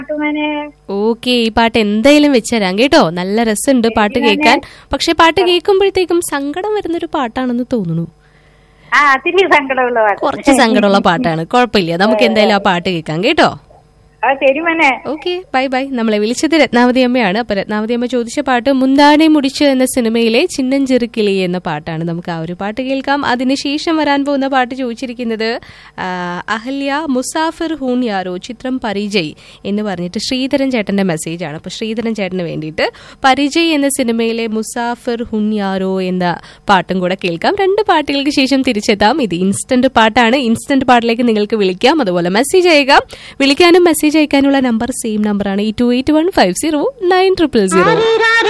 പാട്ടുമനെ okay ഈ പാട്ട് എന്തായാലും വെച്ചുതരാം കേട്ടോ നല്ല രസമുണ്ട് പാട്ട് കേൾക്കാൻ പക്ഷെ പാട്ട് കേൾക്കുമ്പോഴത്തേക്കും സങ്കടം വരുന്നൊരു പാട്ടാണെന്ന് തോന്നുന്നു ആ അതിരി സങ്കടമുള്ള പാട്ട് കുറച്ച് സങ്കടമുള്ള പാട്ടാണ് കുഴപ്പമില്ല നമുക്ക് എന്തായാലും ആ പാട്ട് കേൾക്കാം കേട്ടോ ആ ശരി മനെ ഓക്കെ ബൈ ബൈ നമ്മളെ വിളിച്ചത് രത്നാവതി അമ്മയാണ് അപ്പൊ രത്നാവതി അമ്മ ചോദിച്ച പാട്ട് മുന്താനെ മുടിച്ചു എന്ന സിനിമയിലെ ചിന്നഞ്ചെറുക്കിളി എന്ന പാട്ടാണ് നമുക്ക് ആ ഒരു പാട്ട് കേൾക്കാം അതിനുശേഷം വരാൻ പോകുന്ന പാട്ട് ചോദിച്ചിരിക്കുന്നത് ആ, അഹല്യ മുസാഫിർ ഹൂൺ യാരോ ചിത്രം പരിജയ് എന്ന് പറഞ്ഞിട്ട് ശ്രീധരൻ ചേട്ടന്റെ മെസ്സേജ് ആണ് അപ്പൊ ശ്രീധരൻ ചേട്ടന് വേണ്ടിയിട്ട് പരിജയ് എന്ന സിനിമയിലെ മുസാഫിർ ഹുൻ യാരോ എന്ന പാട്ടും കൂടെ കേൾക്കാം രണ്ട് പാട്ടുകൾക്ക് ശേഷം തിരിച്ചെത്താം ഇത് ഇൻസ്റ്റന്റ് പാട്ടാണ് ഇൻസ്റ്റന്റ് പാട്ടിലേക്ക് നിങ്ങൾക്ക് വിളിക്കാം അതുപോലെ മെസ്സേജ് അയക്കാം വിളിക്കാനും മെസ്സേജ് അയക്കാനുള്ള നമ്പർ സെയിം നമ്പറാണ് ഈ two eight one five zero nine triple zero